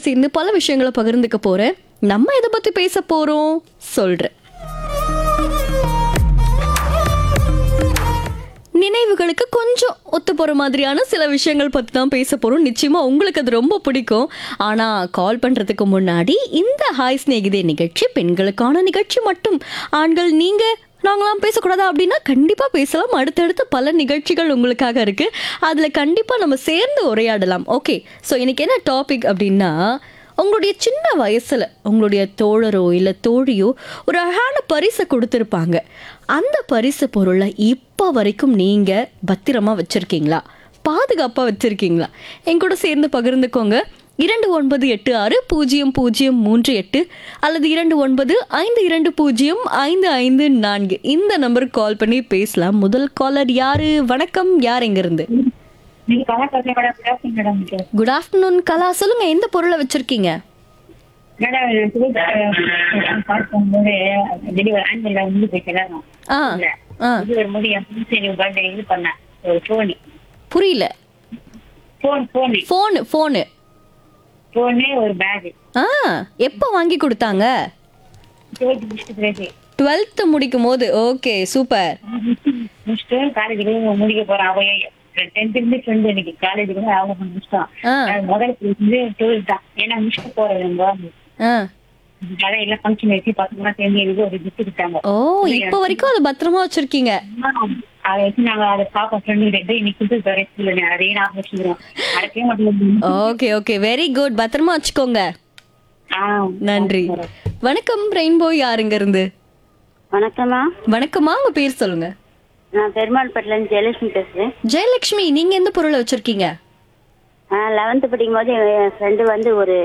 சேர்ந்து பல விஷயங்களை பகிர்ந்துக்க போறேன் நம்ம எதை பத்தி பேச போறோம் சொல்றேன் நினைவுகளுக்கு கொஞ்சம் ஒத்து போற மாதிரியான சில விஷயங்கள் பத்தி தான் பேச போறோம் நிச்சயமா உங்களுக்கு அது ரொம்ப பிடிக்கும் ஆனா கால் பண்றதுக்கு முன்னாடி இந்த ஹாய் ஸ்நேகிதே நிகழ்ச்சி பெண்களுக்கான நிகழ்ச்சி மட்டும் ஆண்கள் நீங்க நாங்களாம் பேசக்கூடாதா அப்படின்னா கண்டிப்பா பேசலாம் அடுத்தடுத்து பல நிகழ்ச்சிகள் உங்களுக்காக இருக்கு அதுல கண்டிப்பா நம்ம சேர்ந்து உரையாடலாம் ஓகே ஸோ இன்னைக்கு என்ன டாபிக் அப்படின்னா உங்களுடைய சின்ன வயசுல உங்களுடைய தோழரோ இல்லை தோழியோ ஒரு அழகான பரிசை கொடுத்துருப்பாங்க அந்த பரிசு பொருளை இப்போ வரைக்கும் நீங்க பத்திரமா வச்சிருக்கீங்களா பாதுகாப்பா வச்சிருக்கீங்களா என் கூட சேர்ந்து பகிர்ந்துக்கோங்க இரண்டு ஒன்பது எட்டு ஆறு பூஜ்ஜியம் பூஜ்ஜியம் மூன்று எட்டு அல்லது இரண்டு ஒன்பது ஐந்து இரண்டு பூஜ்ஜியம் ஐந்து ஐந்து நான்கு இந்த நம்பருக்கு கால் பண்ணி பேசலாம் முதல் காலர் யாரு வணக்கம் யார் எங்கிருந்து நீங்க கலா கதை மேடம் பேசுங்க மேடம் இது. குட் ஆஃப்டர்நூன் கலா சொல்லுங்க எந்த பொருளை வச்சிருக்கீங்க மேடம் எனக்கு வந்து, அஹ், கால் பண்ணும்போது டெலிவரி ஆன்லைன்ல வந்து போய் எல்லாரும் ஆ ஆ இது ஒரு முடி என் ஃப்ரெண்ட்ஸ் பர்த்டே இது பண்ணேன் ஒரு ஃபோனு புரியல phone phone phone phone phone ஒரு பேகு ஆ எப்போ வாங்கி கொடுத்தாங்க டுவெல்த் முடிச்சுட்டு பிறகு டுவெல்த்து முடிக்கும் போது ஓகே சூப்பர் முடிச்சுட்டு காலேஜுக்கு முடிக்க போறேன் அவன் டென்த் இருந்து ஃப்ரெண்டு எனக்கு காலேஜுக்கு வந்து அவங்க முடிச்சிட்டான் ஆ நான் முதல்ல வந்து டுவெல்த் தான் ஏன்னா முடிச்சுட்டு போறேன் ஆ அதான் எல்லாம் ஃபங்க்ஷன் வச்சு பசங்க சேர்ந்து எனக்கு ஒரு gift கொடுத்தாங்க ஓ இப்போ வரைக்கும் அதை பத்திரமா வச்சிருக்கீங்க அதை வச்சு நாங்க அதை பாப்போம் ஃப்ரெண்டு கிட்ட இன்னைக்கு கொடுத்து தரேன் ஸ்கூல்ல அதையும் நான் வச்சுக்கிறோம் அடக்கவே மாட்டேன் ஓகே ஓகே வெரி குட் பத்திரமா வச்சுக்கோங்க ஆ நன்றி வணக்கம் ரெயின்போ யாருங்க இருந்து வணக்கம்மா வணக்கம்மா உங்க பேர் சொல்லுங்க நான் பெருமாள்பட்டிலேருந்து ஜெயலட்சுமி பேசுகிறேன் ஜெயலட்சுமி நீங்க எந்த பொருளை வச்சிருக்கீங்க லெவன்த்து படிக்கும் போது என் ஃப்ரெண்டு வந்து ஒரு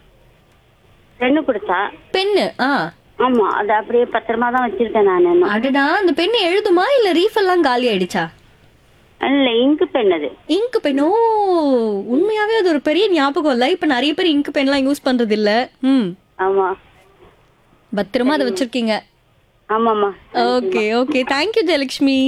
பெண்ணு கொடுத்தா பென்னு ஆ ஆமாம் அது அப்படியே பத்திரமா தான் வச்சுருக்கேன் நான் இன்னும் அடடா அந்த பென் எழுதுமா இல்ல ரீஃப் எல்லாம் காலி ஆயிடுச்சா இல்லை இங்கு பெண் அது இங்க் பென் ஓ உண்மையாவே அது ஒரு பெரிய ஞாபகம் இல்ல இப்ப நிறைய பேர் இங்க் பென்லாம் யூஸ் பண்றது இல்ல ம் ஆமாம் பத்திரமா அதை வச்சிருக்கீங்க ஆமாம்மா ஓகே ஓகே தேங்க்யூ ஜெயலக்ஷ்மி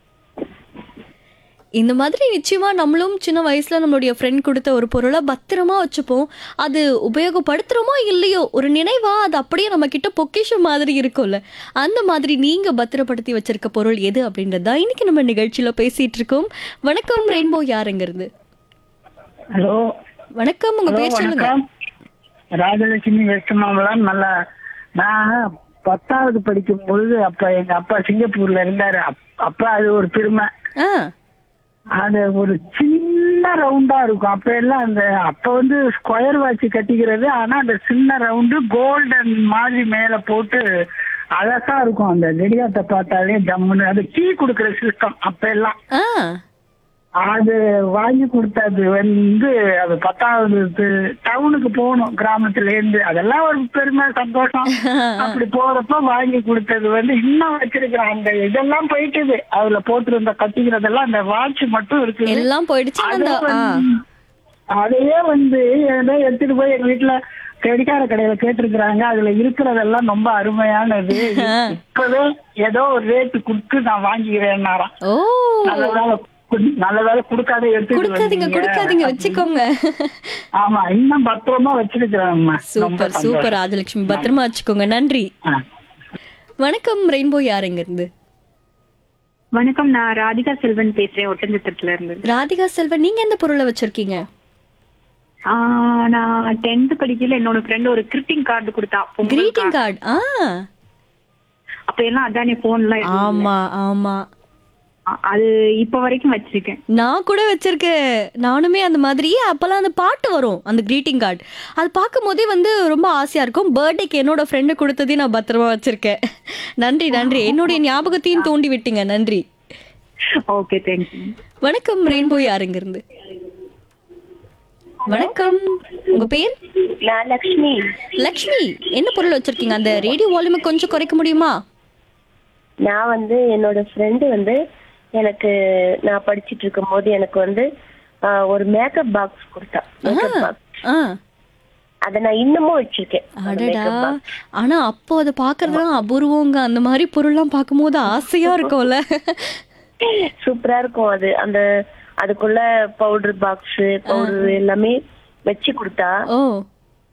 இந்த மாதிரி நிச்சயமா நம்மளும் சின்ன வயசுல நம்மளுடைய ஃப்ரெண்ட் கொடுத்த ஒரு பொருளை பத்திரமா வச்சுப்போம் அது உபயோகப்படுத்துறோமோ இல்லையோ ஒரு நினைவா அது அப்படியே நம்ம கிட்ட பொக்கிஷம் மாதிரி இருக்கும்ல அந்த மாதிரி நீங்க பத்திரப்படுத்தி வச்சிருக்க பொருள் எது அப்படின்றது தான் இன்னைக்கு நம்ம நிகழ்ச்சியில பேசிட்டு இருக்கோம் வணக்கம் ரெயின்போ யாருங்கிறது ஹலோ வணக்கம் உங்க ஹலோ பேர் சொல்லுங்க வணக்கம் ராஜலட்சுமி வெஸ்ட் மாம்பலம் நல்ல நான் பத்தாவது படிக்கும் பொழுது அப்ப எங்க அப்பா சிங்கப்பூர்ல இருந்தாரு அப்- அப்ப அது ஒரு பெருமை ஆ அது ஒரு சின்ன ரவுண்டா இருக்கும் அப்ப எல்லாம் அந்த அப்ப வந்து ஸ்கொயர் வாட்ச் கட்டிக்கிறது ஆனா அந்த சின்ன ரவுண்டு கோல்டன் மாதிரி மேல போட்டு அழகா இருக்கும் அந்த கடிகாரத்தை பார்த்தாலே ஜம்முன்னு அது டீ குடுக்கிற சிஸ்டம் அப்ப எல்லாம் ஆ அது வாங்கி கொடுத்தது வந்து அது பத்தாவது டவுனுக்கு போகணும் கிராமத்துல இருந்து அதெல்லாம் ஒரு பெருமை சந்தோஷம் அப்படி போறப்ப வாங்கி கொடுத்தது வந்து இன்னும் வச்சிருக்கிறேன் அந்த இதெல்லாம் போயிட்டுது அதுல போட்டிருந்த கட்டிக்கிறதெல்லாம் அந்த வாட்ச் மட்டும் இருக்குது எல்லாம் போயிடுச்சு அது அந்த ஆ வந்து- அதையே வந்து ஏதோ எடுத்துட்டு போய் எங்க வீட்டுல கடிகார கடையில கேட்டிருக்கிறாங்க அதுல இருக்கிறதெல்லாம் ரொம்ப அருமையானது இப்பவே ஏதோ ஒரு ரேட்டு கொடுத்து நான் வாங்கிக்கிறேன்னாராம் ஓ நல்ல வேலை குடு- நல்ல வேலை கொடுக்காத எடுத்துட்டு கொடுக்காதீங்க வந்தீங்க. கொடுக்காதீங்க வச்சுக்கோங்க ஆமா இன்னும் பத்திரமா வச்சிருக்கிறேன் சூப்பர் சூப்பர் ராஜலட்சுமி பத்திரமா வச்சுக்கோங்க நன்றி வணக்கம் ரெயின்போ யாருங்க இருந்து வணக்கம் நான் ராதிகா செல்வன் பேசுறேன் ஒட்டஞ்சத்திரத்துல இருந்து ராதிகா செல்வன் நீங்க எந்த பொருளை வச்சிருக்கீங்க ஆஹ் நான் டென்த் படிக்கல என்னோட ஃப்ரெண்ட் ஒரு கிரிட்டிங் கார்டு கொடுத்தா பொங்கல் கிரீட்டிங் card. கார்டு ஆ அப்ப எல்லாம் அதானே போன்லாம் ஆமா ஆமா அது இப்ப வரைக்கும் வச்சிருக்கேன் நான் கூட வச்சிருக்கேன் நானுமே அந்த மாதிரி அப்பெல்லாம் அந்த பாட்டு வரும் அந்த கிரீட்டிங் கார்டு அது பார்க்கும் போதே வந்து ரொம்ப ஆசையா இருக்கும் பர்த்டேக்கு என்னோட ஃப்ரெண்டு கொடுத்ததையும் நான் பத்திரமா வச்சிருக்கேன் நன்றி நன்றி என்னுடைய ஞாபகத்தையும் தூண்டி விட்டீங்க நன்றி ஓகே தேங்க்யூ வணக்கம் ரெயின்போ யாருங்க இருந்து வணக்கம் உங்க பேர் நான் லக்ஷ்மி லக்ஷ்மி என்ன பொருள் வச்சிருக்கீங்க அந்த ரேடியோ வால்யூமை கொஞ்சம் குறைக்க முடியுமா நான் வந்து என்னோட ஃப்ரெண்டு வந்து எனக்கு நான் படிச்சிட்டு இருக்கும் போது எனக்கு வந்து ஆஹ், ஒரு மேக்கப் பாக்ஸ் கொடுத்தா மேக்கப் பாக்ஸ் ஆ அதை நான் இன்னமும் வச்சிருக்கேன் அந்த அடடா makeup box. ஆனா அப்போ அதை பாக்குறதுலாம் அபூர்வங்க அந்த மாதிரி பொருள்லாம் பார்க்கும்போது ஆசையா இருக்கும்ல சூப்பரா இருக்கும் அது அந்த அதுக்குள்ள பவுடர் பாக்ஸ் பவுடர் எல்லாமே வச்சு கொடுத்தா ஓ